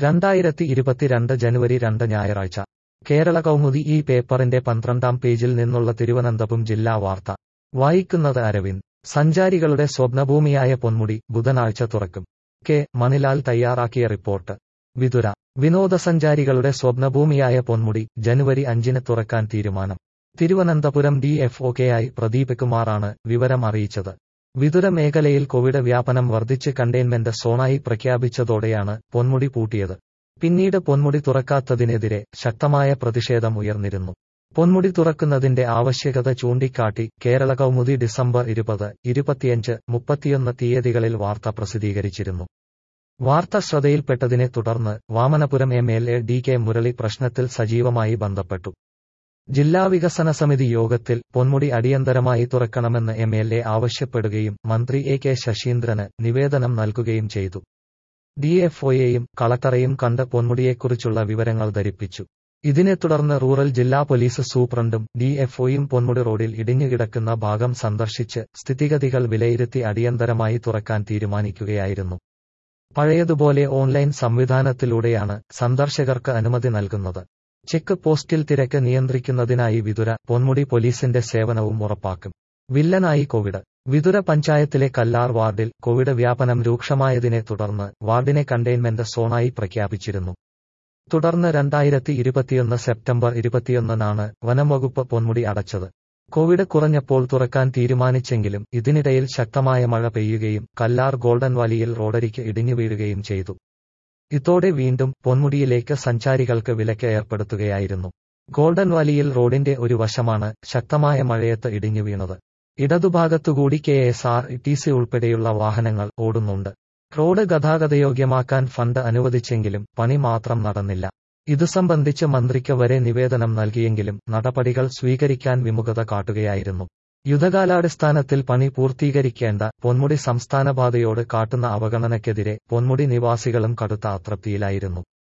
രണ്ടായിരത്തി ഇരുപത്തിരണ്ട് ജനുവരി രണ്ട് ഞായറാഴ്ച കേരള കൗമുദി ഈ പേപ്പറിന്റെ പന്ത്രണ്ടാം പേജിൽ നിന്നുള്ള തിരുവനന്തപുരം ജില്ലാ വാർത്ത വായിക്കുന്നത് അരവിന്ദ് സഞ്ചാരികളുടെ സ്വപ്നഭൂമിയായ പൊന്മുടി ബുധനാഴ്ച തുറക്കും കെ മണിലാൽ തയ്യാറാക്കിയ റിപ്പോർട്ട് വിതുര വിനോദസഞ്ചാരികളുടെ സ്വപ്നഭൂമിയായ പൊന്മുടി ജനുവരി അഞ്ചിന് തുറക്കാൻ തീരുമാനം തിരുവനന്തപുരം ഡി എഫ് ഒ കെയായി പ്രദീപ് കുമാറാണ് വിവരം അറിയിച്ചത് വിതുര മേഖലയിൽ കോവിഡ് വ്യാപനം വർദ്ധിച്ച് കണ്ടെയ്ൻമെന്റ് സോണായി പ്രഖ്യാപിച്ചതോടെയാണ് പൊന്മുടി പൂട്ടിയത് പിന്നീട് പൊന്മുടി തുറക്കാത്തതിനെതിരെ ശക്തമായ പ്രതിഷേധം ഉയർന്നിരുന്നു പൊന്മുടി തുറക്കുന്നതിന്റെ ആവശ്യകത ചൂണ്ടിക്കാട്ടി കേരള കൗമുദി ഡിസംബർ ഇരുപത് ഇരുപത്തിയഞ്ച് മുപ്പത്തിയൊന്ന് തീയതികളിൽ വാർത്ത പ്രസിദ്ധീകരിച്ചിരുന്നു വാർത്ത ശ്രദ്ധയിൽപ്പെട്ടതിനെ തുടർന്ന് Vamanapuram M L A D K Murali പ്രശ്നത്തിൽ സജീവമായി ബന്ധപ്പെട്ടു ജില്ലാ വികസന സമിതി യോഗത്തിൽ പൊന്മുടി അടിയന്തരമായി തുറക്കണമെന്ന് എം എൽ എ ആവശ്യപ്പെടുകയും മന്ത്രി എ കെ ശശീന്ദ്രന് നിവേദനം നൽകുകയും ചെയ്തു ഡിഎഫ്ഒയെയും കളക്ടറെയും കണ്ട് പൊന്മുടിയെക്കുറിച്ചുള്ള വിവരങ്ങൾ ധരിപ്പിച്ചു ഇതിനെ തുടർന്ന് റൂറൽ ജില്ലാ പോലീസ് സൂപ്രണ്ടും ഡിഎഫ്ഒയും പൊന്മുടി റോഡിൽ ഇടിഞ്ഞുകിടക്കുന്ന ഭാഗം സന്ദർശിച്ച് സ്ഥിതിഗതികൾ വിലയിരുത്തി അടിയന്തരമായി തുറക്കാൻ തീരുമാനിക്കുകയായിരുന്നു പഴയതുപോലെ ഓൺലൈൻ സംവിധാനത്തിലൂടെയാണ് സന്ദർശകർക്ക് അനുമതി നൽകുന്നത് ചെക്ക് പോസ്റ്റിൽ തിരക്ക് നിയന്ത്രിക്കുന്നതിനായി വിതുര പൊന്മുടി പോലീസിന്റെ സേവനവും ഉറപ്പാക്കും വില്ലനായി കോവിഡ് വിതുര പഞ്ചായത്തിലെ കല്ലാർ വാർഡിൽ കോവിഡ് വ്യാപനം രൂക്ഷമായതിനെ തുടർന്ന് വാർഡിനെ കണ്ടെയ്ൻമെന്റ് സോണായി പ്രഖ്യാപിച്ചിരുന്നു തുടർന്ന് രണ്ടായിരത്തി ഇരുപത്തിയൊന്ന് സെപ്റ്റംബർ ഇരുപത്തിയൊന്നിനാണ് വനംവകുപ്പ് പൊന്മുടി അടച്ചത് കോവിഡ് കുറഞ്ഞപ്പോൾ തുറക്കാൻ തീരുമാനിച്ചെങ്കിലും ഇതിനിടയിൽ ശക്തമായ മഴ പെയ്യുകയും കല്ലാർ ഗോൾഡൻ വാലിയിൽ റോഡരിക്ക് ഇടിഞ്ഞു വീഴുകയും ചെയ്തു ഇതോടെ വീണ്ടും പൊന്മുടിയിലേക്ക് സഞ്ചാരികൾക്ക് വിലക്ക് ഏർപ്പെടുത്തുകയായിരുന്നു ഗോൾഡൻ വാലിയിൽ റോഡിന്റെ ഒരു വശമാണ് ശക്തമായ മഴയത്ത് ഇടിഞ്ഞു വീണത് ഇടതുഭാഗത്തുകൂടി K S R T C ഉൾപ്പെടെയുള്ള വാഹനങ്ങൾ ഓടുന്നുണ്ട് റോഡ് ഗതാഗതയോഗ്യമാക്കാൻ ഫണ്ട് അനുവദിച്ചെങ്കിലും പണി മാത്രം നടന്നില്ല ഇതു സംബന്ധിച്ച് മന്ത്രിക്ക് വരെ നിവേദനം നൽകിയെങ്കിലും നടപടികൾ സ്വീകരിക്കാൻ വിമുഖത കാട്ടുകയായിരുന്നു യുദ്ധകാലാടിസ്ഥാനത്തിൽ പണി പൂർത്തീകരിക്കേണ്ട പൊന്മുടി സംസ്ഥാനപാതയോട് കാട്ടുന്ന അവഗണനയ്ക്കെതിരെ പൊന്മുടി നിവാസികളും കടുത്ത അതൃപ്തിയിലായിരുന്നു